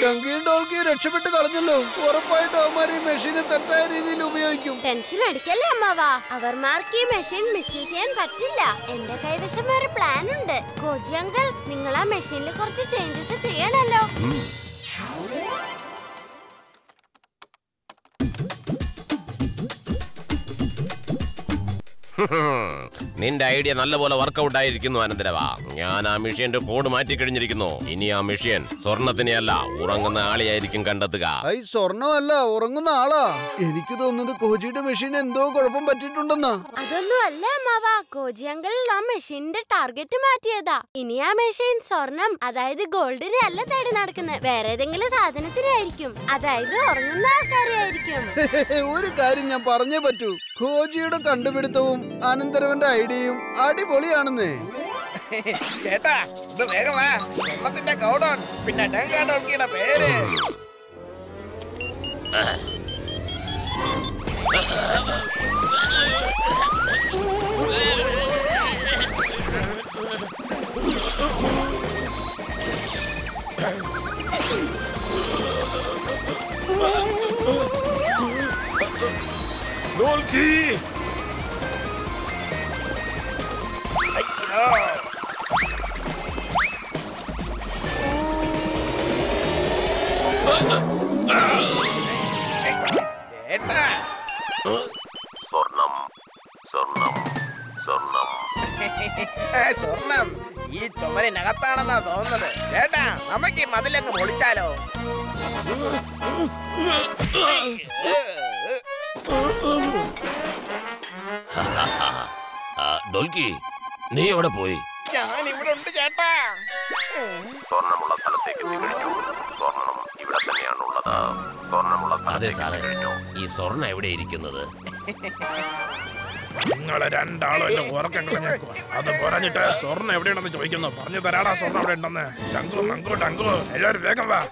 ഡങ്കി ഡോൾക്കി രക്ഷപ്പെട്ട് കളഞ്ഞല്ലോ ഉറപ്പായിട്ടും അവന്മാർ ഈ മെഷീനെ തെറ്റായ രീതിയിൽ ഉപയോഗിക്കും ടെൻഷൻ അടിക്കല്ലേ അമ്മാവാ അവർമാർക്ക് ഈ മെഷീൻ മിസ്യൂസ് ചെയ്യാൻ പറ്റില്ല എന്റെ കൈവശം ഒരു പ്ലാൻ ഉണ്ട് കോജി അങ്കിൾ നിങ്ങൾ ആ മെഷീനിൽ കുറച്ച് ചേഞ്ചസ് ചെയ്യണല്ലോ നിന്റെ ഐഡിയ നല്ലപോലെ വർക്കൗട്ട് ആയിരിക്കുന്നു അനന്തരവാ ഞാൻ ആ മിഷ്യന്റെ കോഡ് മാറ്റി കഴിഞ്ഞിരിക്കുന്നു ഇനി ആ മിഷ്യൻ സ്വർണത്തിനെയല്ല ഉറങ്ങുന്ന ആളെയായിരിക്കും കണ്ടെത്തുക ഐ സ്വർണ്ണമല്ല ഉറങ്ങുന്ന ആളാ എനിക്ക് തോന്നുന്നത് കോജിയുടെ മെഷീൻ എന്തോ കുഴപ്പം പറ്റിയിട്ടുണ്ടെന്നാ അതൊന്നും അല്ല അമ്മാവാ കോജി അങ്കിൾ ആ മെഷീനിന്റെ ടാർഗറ്റ് മാറ്റിയതാ ഇനി ആ മെഷീൻ സ്വർണം അതായത് ഗോൾഡിനെ അല്ല തേടി നടക്കുന്നത് വേറെ ഏതെങ്കിലും സാധനത്തിനായിരിക്കും അതായത് ഉറങ്ങുന്ന ആൾക്കാരെ ആയിരിക്കും ഒരു കാര്യം ഞാൻ പറഞ്ഞേ പറ്റൂ കോജിയുടെ കണ്ടുപിടുത്തവും അനന്തരവന്റെ ഐഡിയയും അടിപൊളിയാണെന്നേ ചേട്ടാ ഇത് വേഗം വാ സ്വർണത്തിന്റെ ഗൗഡോൺ പിന്നെ ഡങ്കാ ഡോൾക്കിയുടെ പേര് ചേട്ടാ സ്വർണം സ്വർണം സ്വർണം ആ, സ്വർണം ഈ ചുമരിനകത്താണെന്നാ തോന്നുന്നത് ചേട്ടാ നമുക്ക് ഈ മതിലൊക്കെ പൊളിച്ചാലോ ഡോൽക്കി നീ എവിടെ പോയി ഞാൻ ഇവിടെ ഉണ്ട് ചേട്ടാ സ്വർണമുള്ള സ്ഥലത്തേക്ക് എത്തിക്കഴിഞ്ഞു സ്വർണം ഇവിടെ തന്നെയാണുള്ളത് സ്വർണമുള്ള അതെ സാറേ ഈ സ്വർണം എവിടെ ഇരിക്കുന്നത് നിങ്ങളെ രണ്ടാളും എന്നെ ഉറക്കം കളഞ്ഞേക്കുക അത് പറഞ്ഞിട്ട് സ്വർണ്ണം എവിടെയാണെന്ന് ചോദിക്കുന്നു പറഞ്ഞു തരാടാ സ്വർണ്ണം എവിടെ ഉണ്ടെന്ന് ചങ്കു മങ്കു ടങ്കു എല്ലാവരും വേഗം വാ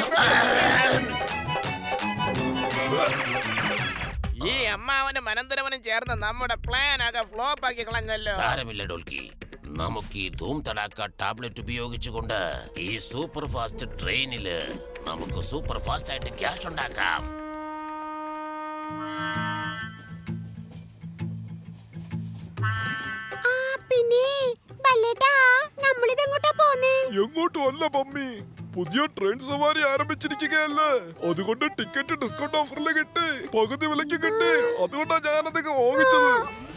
ഈ അമ്മാവനും അനന്തരവനും ചേർന്ന് നമ്മുടെ പ്ലാൻ ആകെ ഫ്ലോപ്പ് ആക്കി കളഞ്ഞല്ലോ സാരമില്ല ഡോൽക്കി നമുക്ക് ഈ ധൂം തടാക്ക ടാബ്ലറ്റ് ഉപയോഗിച്ചുകൊണ്ട് ഈ സൂപ്പർ ഫാസ്റ്റ് ട്രെയിനില് നമുക്ക് സൂപ്പർ ഫാസ്റ്റ് ആയിട്ട് ക്യാഷ് ഉണ്ടാക്കാം പിന്നെ ബല്ലേട്ടാ നമ്മളിതെങ്ങോട്ടാ പോന്നേ എങ്ങോട്ടും അല്ല മമ്മി പുതിയ ട്രെയിൻ സവാരി ആരംഭിച്ചിരിക്കുകയല്ലേ അതുകൊണ്ട് ടിക്കറ്റ് ഡിസ്കൗണ്ട് ഓഫറിൽ കിട്ടി പകുതി വിലക്ക് കിട്ടി അതുകൊണ്ടാ ഞാനതൊക്കെ വാങ്ങിച്ചത്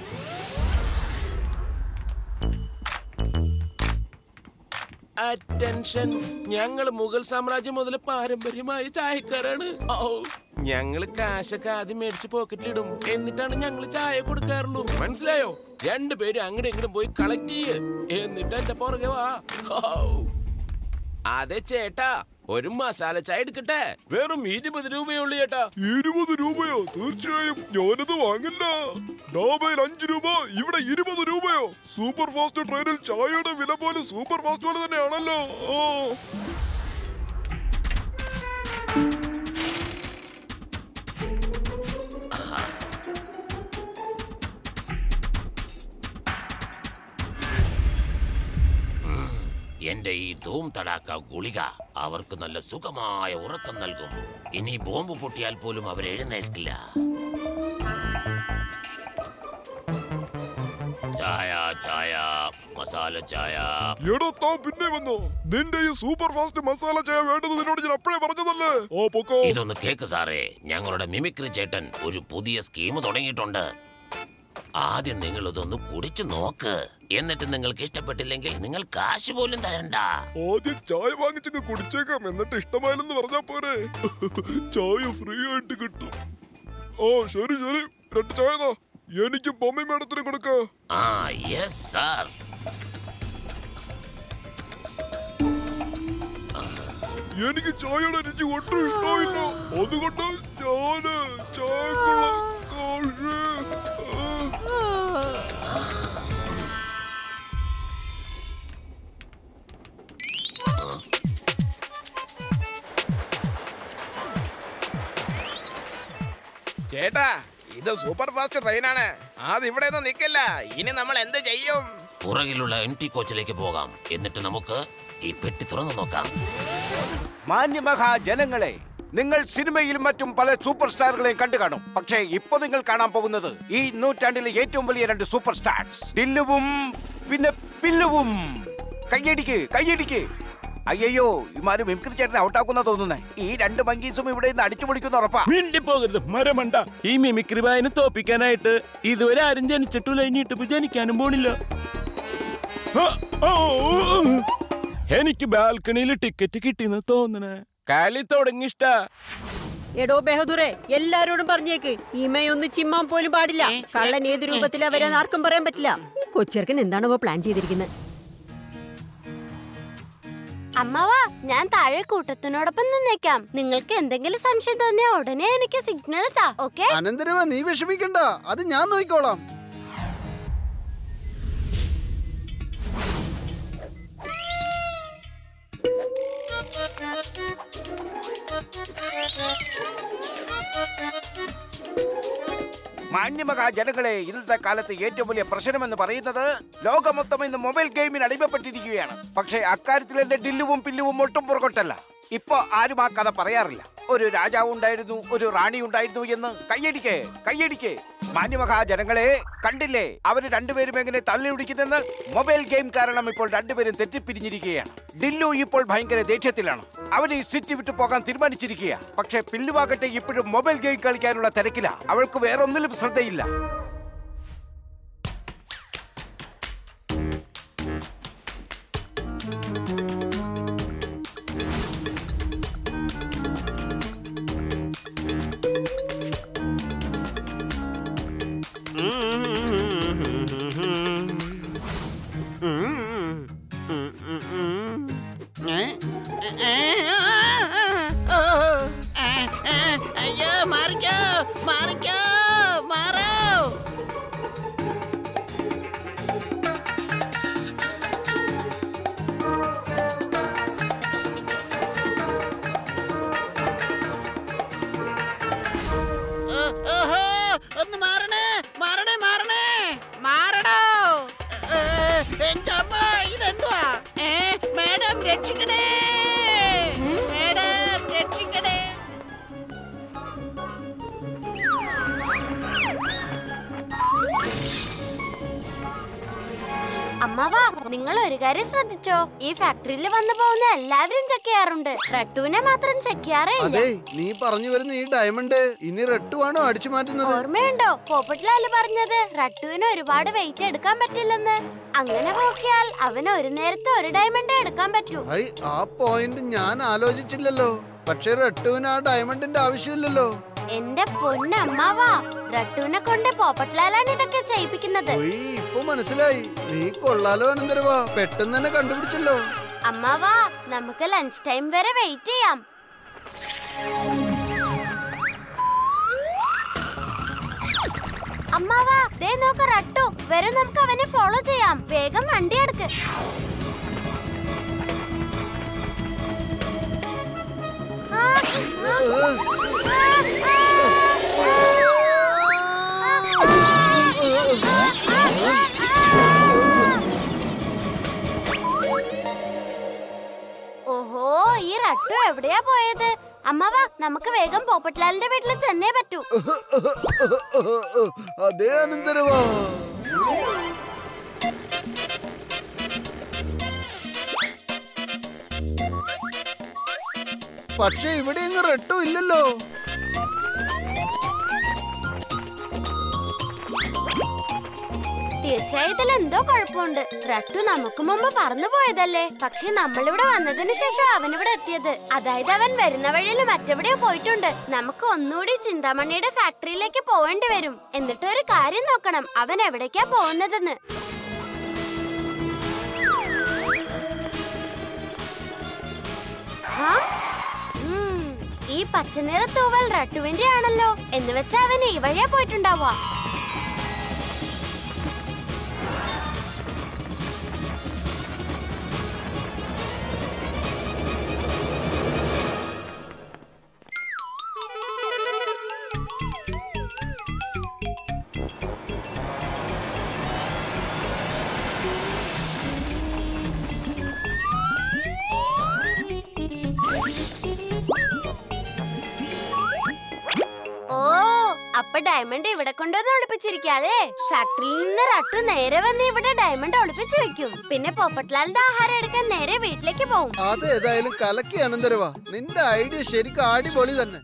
അറ്റൻഷൻ ഞങ്ങൾ മുഗൾ സാമ്രാജ്യം മുതൽ പാരമ്പര്യമായ ചായക്കാരാണ് ഔ, ഞങ്ങള് കാശൊക്കെ ആദ്യം മേടിച്ച് പോക്കറ്റിലിടും എന്നിട്ടാണ് ഞങ്ങൾ ചായ കൊടുക്കാറുള്ളൂ മനസ്സിലായോ രണ്ടുപേരും അങ്ങോട്ടും ഇങ്ങോട്ടും പോയി കളക്ട് ചെയ്യ് എന്നിട്ട് എന്റെ പുറകെ വാ ഔ. അതെ ചേട്ടാ ഒരു മസാല ചായ എടുക്കട്ടെ വെറും ഇരുപത് രൂപയുള്ളൂ ചേട്ടാ ഇരുപത് രൂപയോ തീർച്ചയായും ഞാനത് വാങ്ങില്ല ഡാബയിൽ അഞ്ച് രൂപ ഇവിടെ ഇരുപത് രൂപയോ സൂപ്പർ ഫാസ്റ്റ് ട്രെയിനിൽ ചായയുടെ വില പോലെ സൂപ്പർ ഫാസ്റ്റ് പോലെ തന്നെയാണല്ലോ ഓ എന്റെ ഈ ധൂം തടാക്ക ഗുളിക അവർക്ക് നല്ല സുഖമായ ഉറക്കം നൽകും ഇനി ബോംബ് പൊട്ടിയാൽ പോലും അവർ എഴുന്നേൽക്കില്ല ചായ ചായ മസാല ചായ എടോ താ പിന്നെ വന്നോ നിന്റെ ഈ സൂപ്പർ ഫാസ്റ്റ് മസാല ചായ വേണ്ടത് നിന്നോട് ഞാൻ അപ്പോഴേ പറഞ്ഞതല്ലേ ഓ പൊക്കോ ഇതൊന്ന് കേക്ക് സാറേ ഞങ്ങളുടെ മിമിക്രി ചേട്ടൻ ഒരു പുതിയ സ്കീം തുടങ്ങിയിട്ടുണ്ട് ആദ്യം നിങ്ങൾ ഇതൊന്ന് കുടിച്ചു നോക്ക് എന്നിട്ട് നിങ്ങൾക്ക് ഇഷ്ടപ്പെട്ടില്ലെങ്കിൽ നിങ്ങൾ കാശ് പോലും തരണ്ട ആദ്യം ചായ വാങ്ങിച്ചങ്ങ് കുടിച്ചേക്കാം എന്നിട്ട് ഇഷ്ടമായില്ലെന്ന് പറഞ്ഞാ പോരെ ചായ ഫ്രീ ആയിട്ട് കിട്ടും ഓ ശരി ശരി രണ്ട് ചായ താ എനിക്ക് ബൊമ്മ മേഡത്തിന് കൊടുക്ക ആ യെസ് സാർ എനിക്ക് ചായയുടെ രുചി ഒട്ടും ഇഷ്ടമായില്ല അതുകൊണ്ട് ഞാന് ചായക്കുള്ള കാശ് ആ, ചേട്ടാ ഇത് സൂപ്പർ ഫാസ്റ്റ് ട്രെയിനാണ് അത് ഇവിടെ ഒന്നും നിക്കില്ല ഇനി നമ്മൾ എന്ത് ചെയ്യും പുറകിലുള്ള എം ടി കോച്ചിലേക്ക് പോകാം എന്നിട്ട് നമുക്ക് ഈ പെട്ടി തുറന്നു നോക്കാം മാന്യമഹാജനങ്ങളെ നിങ്ങൾ സിനിമയിലും മറ്റും പല സൂപ്പർ സ്റ്റാറുകളെയും കണ്ടു കാണും പക്ഷേ ഇപ്പൊ നിങ്ങൾ കാണാൻ പോകുന്നത് ഈ നൂറ്റാണ്ടിലെ ഏറ്റവും വലിയ രണ്ട് സൂപ്പർ സ്റ്റാർസ് ഡില്ലുവും പിന്നെ പില്ലുവും കയ്യടിക്ക് കയ്യടിക്ക് അയ്യോ ഇമാര് മിമിക്രി ചേട്ടനെ ഔട്ടാക്കുന്ന തോന്നുന്നേ ഈ രണ്ട് മങ്കീസും ഇവിടെ നിന്ന് അടിച്ചു പൊളിക്കുന്ന ഉറപ്പാ മിണ്ടിപ്പോകരുത് മരമണ്ട ഈ മിമിക്രി വായന തോപ്പിക്കാനായിട്ട് ഇതുവരെ ആരും ജനിച്ചിട്ടില്ല ഇനിയിട്ടിപ്പോ ജനിക്കാനും പോണില്ല ആ, ഓ, ഓ, ഓ. എനിക്ക് ബാൽക്കണിയിൽ ടിക്കറ്റ് കിട്ടിന്ന് തോന്നണേ കളി തുടങ്ങിഷ്ട എടോ ബഹദൂറെ എല്ലാരോടും പറഞ്ഞേക്ക് ഇമയൊന്ന് ചിമ്മാൻ പോലും പാടില്ല കള്ളൻ ഏത് രൂപത്തിലാ വരാൻ ആർക്കും പറയാൻ പറ്റില്ല ഈ കൊച്ചിറക്കൻ എന്താണോ പ്ലാൻ ചെയ്തിരിക്കുന്നത് അമ്മവാ ഞാൻ താഴെ കൂട്ടത്തിനോടൊപ്പം നിന്നേക്കാം നിങ്ങൾക്ക് എന്തെങ്കിലും സംശയം തോന്നിയാ ഉടനെ എനിക്ക് സിഗ്നൽ താ ഓക്കെ അനന്തരവ നീ വിഷമിക്കണ്ട അത് ഞാൻ നോക്കിക്കോളാം മാന്യമഹാജനങ്ങളെ ഇന്നത്തെ കാലത്ത് ഏറ്റവും വലിയ പ്രശ്നമെന്ന് പറയുന്നത് ലോകം മൊത്തം ഇന്ന് മൊബൈൽ ഗെയിമിന് അടിമപ്പെട്ടിരിക്കുകയാണ് പക്ഷേ അക്കാര്യത്തിൽ എന്റെ ഡില്ലുവും പില്ലുവും ഒട്ടും പുറകോട്ടല്ല ഇപ്പൊ ആരും ആ കഥ പറയാറില്ല ഒരു രാജാവ് ഉണ്ടായിരുന്നു ഒരു റാണി ഉണ്ടായിരുന്നു എന്ന് കയ്യടിക്ക് കയ്യടിക്ക് മാന്യമഹാജനങ്ങളെ കണ്ടില്ലേ അവര് രണ്ടുപേരും എങ്ങനെ തള്ളി പിടിക്കുന്നെന്ന് മൊബൈൽ ഗെയിം കാരണം ഇപ്പോൾ രണ്ടുപേരും തെറ്റിപ്പിരിഞ്ഞിരിക്കുകയാണ് ഡില്ലു ഇപ്പോൾ ഭയങ്കര ദേഷ്യത്തിലാണ് അവന് ഈ സിറ്റി വിട്ടു പോകാൻ തീരുമാനിച്ചിരിക്കുക പക്ഷേ പില്ലുവാകട്ടെ ഇപ്പോഴും മൊബൈൽ ഗെയിം കളിക്കാനുള്ള തിരക്കില അവൾക്ക് വേറൊന്നിലും ശ്രദ്ധയില്ല അയ്യോ മാറിക്കോ മാറിക്കോ മാറോ ഓഹോ ഒന്ന് മാറണേ മാറണേ മാറണേ മാറണോ ഏ, എന്റെ അമ്മ ഇതെന്തുവാ ഏ മേഡം രക്ഷിക്കണേ മേഡം രക്ഷിക്കണേ അമ്മവാ നിങ്ങൾ ഒരു കാര്യം ശ്രദ്ധിച്ചോ ഈ ഫാക്ടറിയിൽ വന്നു പോകുന്ന എല്ലാവരും ചെക്ക് ചെയ്യാറുണ്ട് റട്ടുവിനെ മാത്രം ചെക്ക് ചെയ്യാറേ ഇല്ല അതെ നീ പറഞ്ഞു വരുന്ന ഈ ഡയമണ്ട് ഇനി റെട്ടുവാണോ അടിച്ചു മാറ്റുന്നത് ഓർമ്മയുണ്ടോ പോപ്പട്ടിലാല് പറഞ്ഞത് റട്ടുവിന് ഒരുപാട് വെയിറ്റ് എടുക്കാൻ പറ്റില്ലെന്ന് അങ്ങനെ നോക്കിയാൽ അവന് ഒരു നേരത്തെ ഒരു ഡയമണ്ട് എടുക്കാൻ പറ്റൂ ഐ ആ പോയിന്റ് ഞാൻ ആലോചിച്ചില്ലല്ലോ പക്ഷെ റെട്ടുവിന് ആ ഡയമണ്ടിന്റെ ആവശ്യമില്ലല്ലോ എന്റെ പൊന്നമ്മാവാ റട്ടുവിനെ കൊണ്ട് പോപ്പട്ടിലാലാണ് ഇതൊക്കെ ചെയ്യിപ്പിക്കുന്നത് ഒയ് ഇപ്പൊ മനസ്സിലായി നീ കൊള്ളാലോ അനന്തരവാ പെട്ടെന്ന് തന്നെ കണ്ടുപിടിച്ചല്ലോ അമ്മാവാ നമുക്ക് ലഞ്ച് ടൈം വരെ വെയിറ്റ് ചെയ്യാം അമ്മാവാ ദേ നോക്ക് റട്ടു വരും നമുക്ക് അവനെ ഫോളോ ചെയ്യാം വേഗം വണ്ടി എടുക്ക് ആ, ആ, ആ, ഓഹോ ഈ റട്ടു എവിടെയാ പോയത് അമ്മാവാ നമുക്ക് വേഗം പോപ്പട്ട്ലാലിന്റെ വീട്ടിൽ ചെന്നേ പറ്റൂ അതേ അനന്തരവാ പക്ഷെ ഇവിടെ ഇങ്ങ് റെട്ടും ഇല്ലല്ലോ തീർച്ചയായും ഇതിൽ എന്തോ കുഴപ്പമുണ്ട് റട്ടു നമുക്ക് മുമ്പ് പറന്നു പോയതല്ലേ പക്ഷെ നമ്മളിവിടെ വന്നതിന് ശേഷം അവൻ ഇവിടെ എത്തിയത് അതായത് അവൻ വരുന്ന വഴിയിൽ മറ്റെവിടെയോ പോയിട്ടുണ്ട് നമുക്ക് ഒന്നുകൂടി ചിന്താമണിയുടെ ഫാക്ടറിയിലേക്ക് പോവേണ്ടി വരും എന്നിട്ട് ഒരു കാര്യം നോക്കണം അവൻ എവിടേക്കാ പോകുന്നതെന്ന് ഹാ? ഉം, ഈ പച്ചനിറ തൂവൽ റട്ടുവിന്റെ ആണല്ലോ എന്ന് വെച്ചാ അവൻ ഈ വഴിയാ പോയിട്ടുണ്ടാവാ അപ്പൊ ഡയമണ്ട് ഇവിടെ കൊണ്ടുവന്ന് ഒളിപ്പിച്ചിരിക്കാതെ ഫാക്ടറിയിൽ നിന്ന് റട്ടു നേരെ വന്ന് ഇവിടെ ഡയമണ്ട് ഒളിപ്പിച്ചു വെക്കും പിന്നെ പൊപ്പട്ലാലിന്റെ ആഹാരം എടുക്കാൻ നേരെ വീട്ടിലേക്ക് പോകും അതേതായാലും കലക്കി അനന്തരവാ നിന്റെ ഐഡിയ ശരിക്കും അടിപൊളി തന്നെ